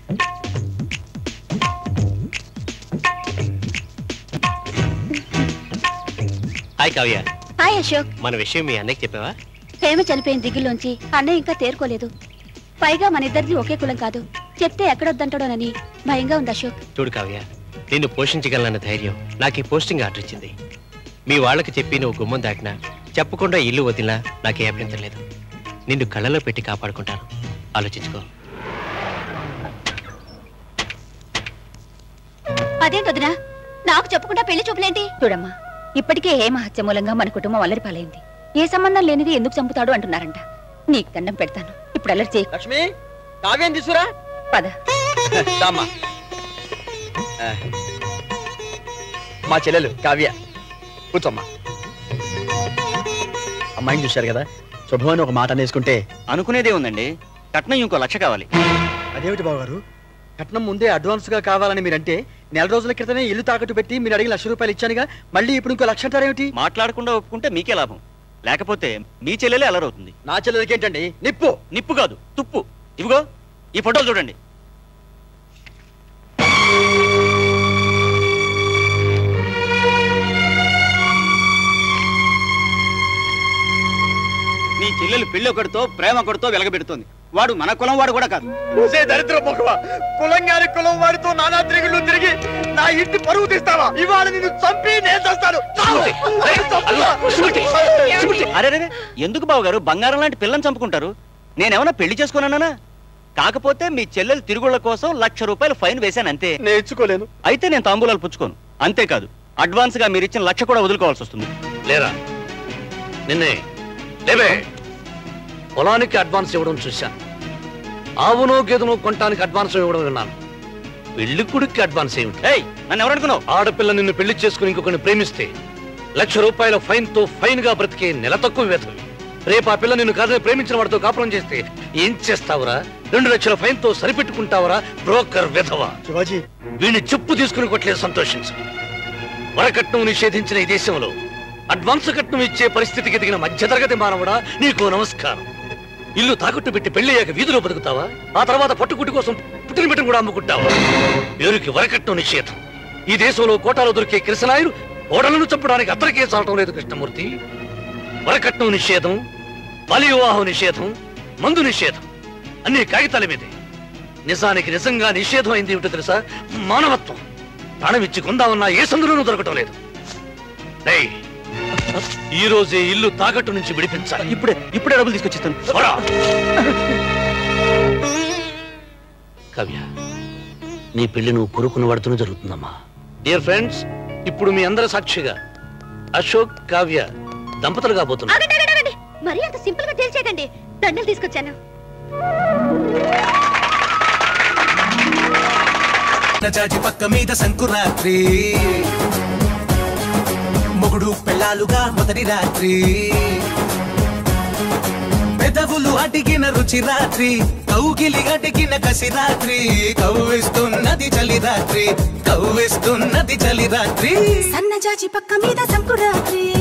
Hi Kavya hi Ashok మన విషయం మీ అన్నయ్యకి చెప్పావా హేమ చనిపోయిన దిగుల్లోంచి అన్నయ్య ఇంకా తేరుకోలేదు పైగా మన ఇద్దరిది ఒకే కులం కాదు చెప్తే ఎక్కడొద్దంటాడోనని భయంగా ఉంది అశోక్ చూడు కావ్య నిన్ను పోషించగలనన్న ధైర్యం నాకు ఈ పోస్టింగ్ ఆర్డర్ ఇచ్చింది మీ వాళ్ళకి చెప్పి నువ్వు గుమ్మం దాటినా చెప్పకుండా ఇల్లు వదిలినా నాకే అభ్యంతరం లేదు నిన్ను కళ్ళలో పెట్టి కాపాడుకుంటాను ఆలోచించుకో అదేం వదినా నాకు చెప్పకుండా పెళ్లి చూపులేంటి చూడమ్మా ఇప్పటికే హేమ హత్య మూలంగా మన కుటుంబం అల్లరి పాలైంది ఏ సంబంధం లేనిది ఎందుకు చంపుతాడు అంటున్నారంట నీకు దండం పెడతాను ఇప్పుడు అల్లరి చేయకు లక్ష్మి కావ్యం తీసురా పద దామ్మా ఆ, మా చెల్లెలు కావ్య కూర్చోమ్మా అమ్మాయిని చూశారు కదా శుభమని ఒక మాట అనేసుకుంటే అనుకునేదే ఉందండి కట్నం ఇంకో లక్ష కావాలి అదేమిటి బావగారు కట్నం ముందే అడ్వాన్స్ గా కావాలని మీరంటే నెల రోజుల క్రితమే ఇల్లు తాకట్టు పెట్టి మీరు అడిగిన లక్ష రూపాయలు ఇచ్చానుగా మళ్ళీ ఇప్పుడు ఇంకో లక్ష అంటారేమిటి మాట్లాడకుండా ఒప్పుకుంటే మీకే లాభం లేకపోతే మీ చెల్లెలే అలరవుతుంది నా చెల్లెలకి ఏంటండి నిప్పు నిప్పు కాదు తుప్పు ఇవిగో ఈ ఫోటోలు చూడండి నీ చెల్లెలు పెళ్లి ఒకటితో ప్రేమ ఒకటితో వెలగబెడుతోంది వాడు మన కులం వాడు కూడా కాదు చూసే దరిద్ర ముఖమా కులం గారి కులం వాడితో నానా తిరుగుళ్ళు తిరిగి నా ఇంటి పరువు తీస్తావా ఇవాళ నిన్ను చంపి నేను చేస్తాను అరే రే, రే, ఎందుకు బావ గారు బంగారం లాంటి పిల్లని చంపుకుంటారు నేనేమన్నా పెళ్లి చేసుకున్నానా కాకపోతే మీ చెల్లెలు తిరుగుళ్ళ కోసం లక్ష రూపాయలు ఫైన్ వేశాను అంతే నేర్చుకోలేను అయితే నేను తాంబూలాలు పుచ్చుకోను అంతేకాదు అడ్వాన్స్ గా మీరు ఇచ్చిన లక్ష కూడా వదులుకోవాల్సి వస్తుంది లేరా నిన్నే లేవే పొలానికి అడ్వాన్స్ ఇవ్వడం చూశాను ఆవును గేదెను కొనటానికి అడ్వాన్స్ ఇవ్వడం విన్నాను పెళ్లి కొడుక్కి అడ్వాన్స్ ఏమిటి ఏయ్ నన్ను ఎవరనుకున్నావు ఆడపిల్ల నిన్ను పెళ్లి చేసుకుని ఇంకొకరిని ప్రేమిస్తే లక్ష రూపాయల ఫైన్ తో ఫైన్ గా బ్రతికే నెల తక్కువ వేతవి రేపు ఆ పిల్ల నిన్ను కాదని ప్రేమించిన వాడితో కాపురం చేస్తే ఏం చేస్తావురా రెండు లక్షల ఫైన్ తో సరిపెట్టుకుంటావరా బ్రోకర్ విధవ శివాజీ వీడిని చెప్పు తీసుకుని కొట్టలేదు సంతోషించు వరకట్నం నిషేధించిన ఈ దేశంలో అడ్వాన్స్ కట్నం ఇచ్చే పరిస్థితికి ఎదిగిన మధ్యతరగతి మానవుడా నీకు నమస్కారం ఇల్లు తాకట్టు పెట్టి పెళ్ళయ్యాక వీధిలో బతుకుతావా ఆ తర్వాత పట్టుకుట్టి కోసం పుట్టిన బిడ్డను కూడా అమ్ముకుంటావా పేరుకి వరకట్నం నిషేధం ఈ దేశంలో కోటాలో దొరికే కిరసనాయులు ఓడలను చంపడానికి అద్దరికే చాలటం లేదు కృష్ణమూర్తి వరకట్నం నిషేధం బలి వివాహం నిషేధం మందు నిషేధం అన్ని కాగితాల మీదే నిజానికి నిజంగా నిషేధం అయింది ఏమిటో తెలుసా మానవత్వం ప్రాణం ఇచ్చి కొందామన్నా ఏ సందులోనూ దొరకటం లేదు ఏయ్, ఈ రోజే ఇల్లు తాకట్టు నుంచి విడిపించాలి ఇప్పుడే ఇప్పుడే డబ్బులు తీసుకొచ్చిస్తాను పోరా. కవ్య నీ పెళ్లి నువ్వు కొరుకున్న వాడితోనే జరుగుతుందమ్మా డియర్ ఫ్రెండ్స్ ఇప్పుడు మీ అందరి సాక్షిగా అశోక్ కావ్య దంపతులు కాబోతున్నారు ఆగండి, ఆగండి, ఆగండి. మరీ అంత సింపుల్ గా తేల్చేయకండి దండలు తీసుకొచ్చాను చాచి పక్క మీద సంకురాత్రి మొగుడు పెళ్ళాలుగా మొదటి రాత్రి పెదవులు అడిగిన రుచి రాత్రి కౌగిలి అడిగిన కసి రాత్రి కవ్విస్తున్నది చలి రాత్రి కవ్విస్తున్నది చలి రాత్రి సన్నజాజి పక్క మీద సంకురాత్రి